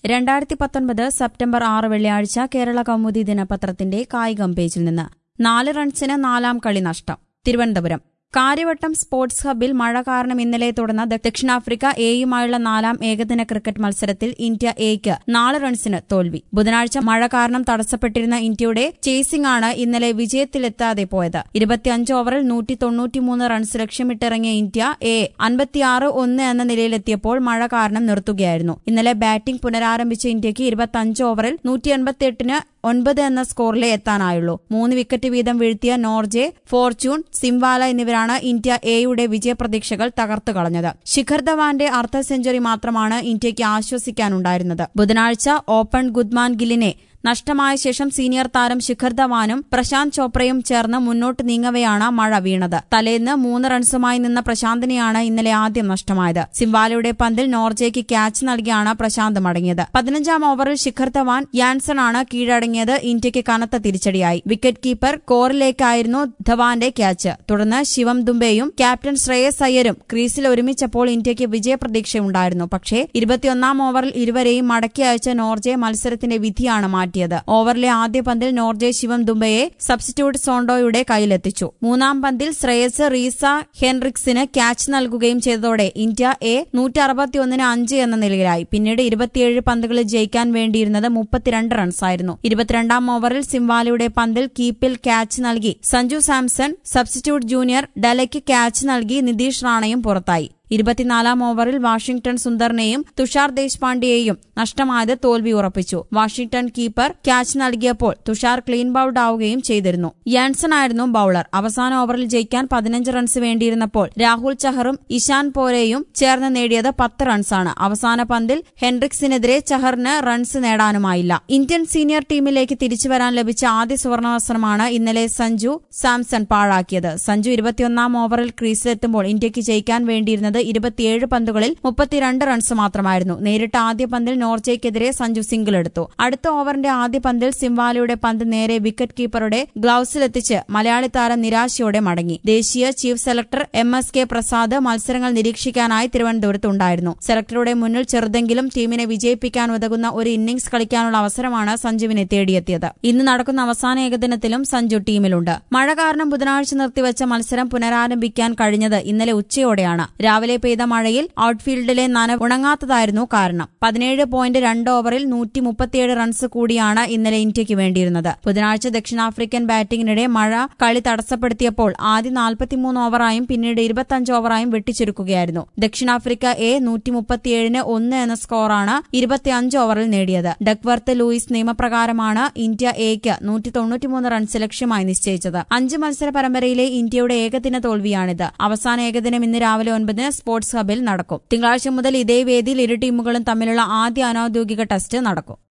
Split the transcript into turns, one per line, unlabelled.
രണ്ടായിരത്തി പത്തൊൻപത് സെപ്റ്റംബർ ആറ് വെള്ളിയാഴ്ച കേരള കൗമുദി ദിനപത്രത്തിന്റെ കായികം പേജിൽ നിന്ന് നാല് റൺസിന് നാലാം കളി നഷ്ടം തിരുവനന്തപുരം കാര്യവട്ടം സ്പോർട്സ് ഹബിൽ മഴ കാരണം ഇന്നലെ തുടർന്ന ദ- ദക്ഷിണാഫ്രിക്ക എയുമായുള്ള നാലാം ഏകദിന ക്രിക്കറ്റ് മത്സരത്തിൽ ഇന്ത്യ എയ്ക്ക് നാല് റൺസിന് തോൽവി ബുധനാഴ്ച മഴ കാരണം തടസ്സപ്പെട്ടിരുന്ന ഇന്ത്യയുടെ ചേസിംഗ് ആണ് ഇന്നലെ വിജയത്തിലെത്താതെ പോയത് ഇരുപത്തിയഞ്ച് ഓവറിൽ നൂറ്റി തൊണ്ണൂറ്റിമൂന്ന് റൺസ് ലക്ഷ്യമിട്ടിറങ്ങിയ ഇന്ത്യ എ അൻപത്തിയാറ് ഒന്ന് എന്ന നിലയിലെത്തിയപ്പോൾ മഴ കാരണം നിർത്തുകയായിരുന്നു ഇന്നലെ ബാറ്റിംഗ് പുനരാരംഭിച്ച ഇന്ത്യക്ക് ഇരുപത്തിയഞ്ച് ഓവറിൽ നൂറ്റി എൺപത്തിയെട്ടിന് ഒൻപത് എന്ന സ്കോറിലേ എത്താനായുള്ളൂ മൂന്ന് വിക്കറ്റ് വീതം വീഴ്ത്തിയ നോർജെ ഫോർച്യൂൺ സിംവാല എന്നിവരാണ് ഇന്ത്യ എയുടെ വിജയപ്രതീക്ഷകൾ തകർത്തു കളഞ്ഞത് ശിഖർ ധവാന്റെ അർദ്ധ സെഞ്ചുറി മാത്രമാണ് ഇന്ത്യയ്ക്ക് ആശ്വസിക്കാനുണ്ടായിരുന്നത് ബുധനാഴ്ച ഓപ്പൺ ഗുദ്മാൻ ഗില്ലിനെ നഷ്ടമായ ശേഷം സീനിയർ താരം ശിഖർ ധവാനും പ്രശാന്ത് ചോപ്രയും ചേർന്ന് മുന്നോട്ട് നീങ്ങവെയാണ് മഴ വീണത് തലേന്ന് മൂന്ന് റൺസുമായി നിന്ന പ്രശാന്തിനെയാണ് ഇന്നലെ ആദ്യം നഷ്ടമായത് സിംവാലയുടെ പന്തിൽ നോർജയ്ക്ക് ക്യാച്ച് നൽകിയാണ് പ്രശാന്ത് മടങ്ങിയത് പതിനഞ്ചാം ഓവറിൽ ശിഖർ ധവാൻ യാൻസൺ ആണ് കീഴടങ്ങിയത് ഇന്ത്യയ്ക്ക് കനത്ത തിരിച്ചടിയായി വിക്കറ്റ് കീപ്പർ കോറിലേക്കായിരുന്നു ധവാന്റെ ക്യാച്ച് തുടർന്ന് ശിവം ദുംബെയും ക്യാപ്റ്റൻ ശ്രേയസ് അയ്യരും ക്രീസിൽ ഒരുമിച്ചപ്പോൾ ഇന്ത്യയ്ക്ക് വിജയപ്രതീക്ഷയുണ്ടായിരുന്നു പക്ഷേ ഇരുപത്തിയൊന്നാം ഓവറിൽ ഇരുവരെയും മടക്കി അയച്ച നോർജെ മത്സരത്തിന്റെ വിധിയാണ് മാറ്റിയത് ഓവറിലെ ആദ്യ പന്തിൽ നോർജെ ശിവം ദുംബയെ സബ്സ്റ്റിറ്റ്യൂട്ട് സോണ്ടോയുടെ കയ്യിലെത്തിച്ചു മൂന്നാം പന്തിൽ ശ്രേയസ് റീസ ഹെൻറിക്സിന് ക്യാച്ച് നൽകുകയും ചെയ്തതോടെ ഇന്ത്യ എ നൂറ്റി അറുപത്തിയൊന്നിന് അഞ്ച് എന്ന നിലയിലായി പിന്നീട് ഇരുപത്തിയേഴ് പന്തുകളിൽ ജയിക്കാൻ വേണ്ടിയിരുന്നത് മുപ്പത്തിരണ്ട് റൺസായിരുന്നു ഇരുപത്തിരണ്ടാം ഓവറിൽ സിംവാലയുടെ പന്തിൽ കീപ്പിൽ ക്യാച്ച് നൽകി സഞ്ജു സാംസൺ സബ്സ്റ്റിറ്റ്യൂട്ട് ജൂനിയർ ഡലയ്ക്ക് ക്യാച്ച് നൽകി നിതീഷ് റാണയും പുറത്തായി ഇരുപത്തിനാലാം ഓവറിൽ വാഷിംഗ്ടൺ സുന്ദറിനെയും തുഷാർ ദേശ്പാണ്ഡെയെയും നഷ്ടമായത് തോൽവി ഉറപ്പിച്ചു വാഷിംഗ്ടൺ കീപ്പർ ക്യാച്ച് നൽകിയപ്പോൾ തുഷാർ ക്ലീൻ ബൌൾഡ് ആവുകയും ചെയ്തിരുന്നു യാൻസൺ ആയിരുന്നു ബൌളർ അവസാന ഓവറിൽ ജയിക്കാൻ പതിനഞ്ച് റൺസ് വേണ്ടിയിരുന്നപ്പോൾ രാഹുൽ ചഹറും ഇഷാൻ പോരെയും ചേർന്ന് നേടിയത് പത്ത് റൺസാണ് അവസാന പന്തിൽ ഹെൻറിക്സിനെതിരെ ചഹറിന് റൺസ് നേടാനുമായില്ല ഇന്ത്യൻ സീനിയർ ടീമിലേക്ക് തിരിച്ചുവരാൻ ലഭിച്ച ആദ്യ സുവർണാവസരമാണ് ഇന്നലെ സഞ്ജു സാംസൺ പാഴാക്കിയത് സഞ്ജു ഇരുപത്തിയൊന്നാം ഓവറിൽ ക്രീസിലെത്തുമ്പോൾ ഇന്ത്യക്ക് ജയിക്കാൻ വേണ്ടിയിരുന്നത് ഇരുപത്തിയേഴ് പന്തുകളിൽ മുപ്പത്തിരണ്ട് റൺസ് മാത്രമായിരുന്നു നേരിട്ട ആദ്യ പന്തിൽ നോർജയ്ക്കെതിരെ സഞ്ജു സിംഗിൾ എടുത്തു അടുത്ത ഓവറിന്റെ ആദ്യ പന്തിൽ സിംവാലയുടെ പന്ത് നേരെ വിക്കറ്റ് കീപ്പറുടെ ഗ്ലൌസിലെത്തിച്ച് മലയാളി താരം നിരാശയോടെ മടങ്ങി ദേശീയ chief selector M S K Prasad മത്സരങ്ങൾ നിരീക്ഷിക്കാനായി തിരുവനന്തപുരത്തുണ്ടായിരുന്നു സെലക്ടറുടെ മുന്നിൽ ചെറുതെങ്കിലും ടീമിനെ വിജയിപ്പിക്കാൻ ഉതകുന്ന ഒരു ഇന്നിംഗ്സ് കളിക്കാനുള്ള അവസരമാണ് സഞ്ജുവിനെ തേടിയെത്തിയത് ഇന്ന് നടക്കുന്ന അവസാന ഏകദിനത്തിലും സഞ്ജു ടീമിലുണ്ട് മഴ കാരണം ബുധനാഴ്ച നിർത്തിവച്ച മത്സരം പുനരാരംഭിക്കാൻ കഴിഞ്ഞത് ഇന്നലെ ഉച്ചയോടെയാണ് രാവിലെ പെയ്ത മഴയിൽ ഔട്ട്ഫീൽഡിലെ നനവ് ഉണങ്ങാത്തതായിരുന്നു കാരണം പതിനേഴ് പോയിന്റ് രണ്ട് ഓവറിൽ നൂറ്റി മുപ്പത്തിയേഴ് റൺസ് കൂടിയാണ് ഇന്നലെ ഇന്ത്യക്ക് വേണ്ടിയിരുന്നത് ബുധനാഴ്ച ദക്ഷിണാഫ്രിക്കൻ ബാറ്റിംഗിനിടെ മഴ കളി തടസ്സപ്പെടുത്തിയപ്പോൾ ആദ്യ നാൽപ്പത്തിമൂന്ന് ഓവറായും പിന്നീട് ഇരുപത്തഞ്ച് ഓവറായും വെട്ടിച്ചുരുക്കുകയായിരുന്നു ദക്ഷിണാഫ്രിക്ക എ നൂറ്റി മുപ്പത്തിയേഴിന് ഒന്ന് എന്ന സ്കോറാണ് ഇരുപത്തിയഞ്ച് ഓവറിൽ നേടിയത് ഡക്വർത്ത് ലൂയിസ് നിയമപ്രകാരമാണ് ഇന്ത്യ എക്ക് നൂറ്റി തൊണ്ണൂറ്റിമൂന്ന് റൺസ് ലക്ഷ്യമായി നിശ്ചയിച്ചത് അഞ്ച് മത്സര പരമ്പരയിലെ ഇന്ത്യയുടെ ഏകദിന തോൽവിയാണിത് അവസാന ഏകദിനം ഇന്ന് രാവിലെ ഒൻപതിന് സ്പോർട്സ് ഹബിൽ നടക്കും തിങ്കളാഴ്ച മുതൽ ഇതേ വേദിയിൽ ഇരു ടീമുകളും തമ്മിലുള്ള ആദ്യ അനൌദ്യോഗിക ടെസ്റ്റ് നടക്കും